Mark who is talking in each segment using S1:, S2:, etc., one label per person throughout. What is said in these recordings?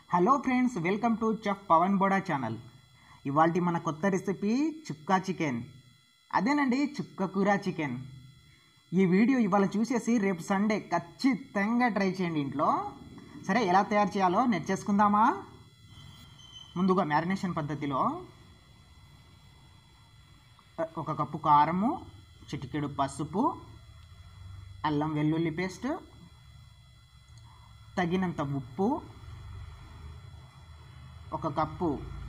S1: hello friends welcome to chef Pavan Boda channel ఇవాళ మన కొత్త రెసిపీ చుక్కా చికెన్ అదేనండి చుక్క కూర చికెన్ ఈ వీడియో ఇవాళ చూసేసి రేపు సండే ఖచ్చితంగా ట్రై చేయండి ఇంట్లో సరే ఎలా తయారు చేయాలో నేర్చేసుకుందామా ముందుగా మ్యారినేషన్ పద్ధతిలో ఒక కప్పు కారము చిటికెడు పసుపు అల్లం వెల్లుల్లి పేస్ట్ తగినంత ఉప్పు ఒక కప్పు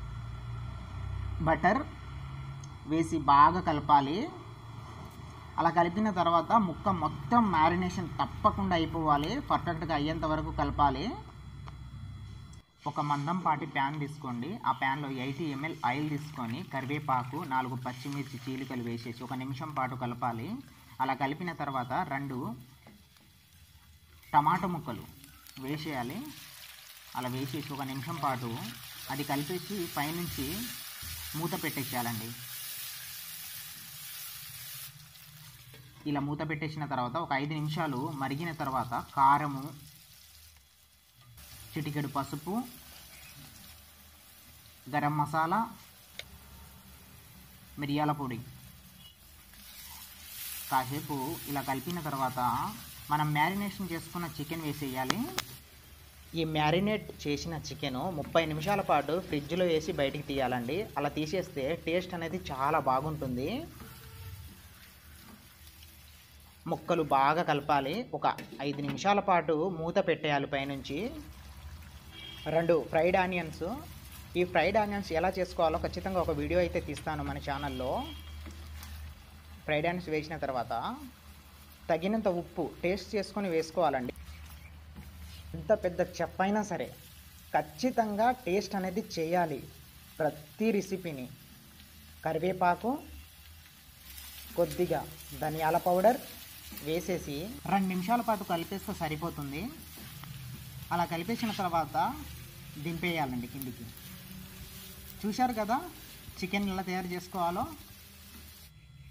S1: బటర్ వేసి బాగా కలపాలి అలా కలిపిన తర్వాత ముక్క మొత్తం మ్యారినేషన్ తప్పకుండా అయిపోవాలి పర్ఫెక్ట్గా అయ్యేంత వరకు కలపాలి ఒక మందం పాటి ప్యాన్ తీసుకోండి ఆ ప్యాన్లో ఎయిటీ ఎంఎల్ ఆయిల్ తీసుకొని కరివేపాకు నాలుగు పచ్చిమిర్చి చీలికలు వేసేసి ఒక నిమిషం పాటు కలపాలి అలా కలిపిన తర్వాత రెండు టమాటా ముక్కలు వేసేయాలి అలా వేసేసి ఒక నిమిషం పాటు అది కలిపేసి పైనుంచి మూత పెట్టేసేయాలండి ఇలా మూత పెట్టేసిన తర్వాత ఒక ఐదు నిమిషాలు మరిగిన తర్వాత కారము చిటికెడు పసుపు గరం మసాలా మిరియాల పొడి కాసేపు ఇలా కలిపిన తర్వాత మనం మ్యారినేషన్ చేసుకున్న చికెన్ వేసేయాలి ఈ మ్యారినేట్ చేసిన చికెన్ ముప్పై నిమిషాల పాటు ఫ్రిడ్జ్లో వేసి బయటికి తీయాలండి అలా తీసేస్తే టేస్ట్ అనేది చాలా బాగుంటుంది ముక్కలు బాగా కలపాలి ఒక ఐదు నిమిషాల పాటు మూత పెట్టేయాలి పైనుంచి రెండు ఫ్రైడ్ ఆనియన్స్ ఈ ఫ్రైడ్ ఆనియన్స్ ఎలా చేసుకోవాలో ఖచ్చితంగా ఒక వీడియో అయితే తీస్తాను మన ఛానల్లో ఫ్రైడ్ ఆనియన్స్ వేసిన తర్వాత తగినంత ఉప్పు టేస్ట్ చేసుకొని వేసుకోవాలండి ఎంత పెద్ద చెప్పైనా సరే ఖచ్చితంగా టేస్ట్ అనేది చేయాలి ప్రతి రెసిపీని కరివేపాకు కొద్దిగా ధనియాల పౌడర్ వేసేసి రెండు నిమిషాల పాటు కలిపేస్తే సరిపోతుంది అలా కలిపేసిన తర్వాత దింపేయాలండి కిందికి చూశారు కదా చికెన్ ఎలా తయారు చేసుకోవాలో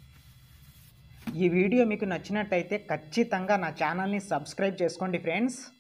S1: ఈ వీడియో మీకు నచ్చినట్టయితే ఖచ్చితంగా నా ఛానల్ని సబ్స్క్రైబ్ చేసుకోండి ఫ్రెండ్స్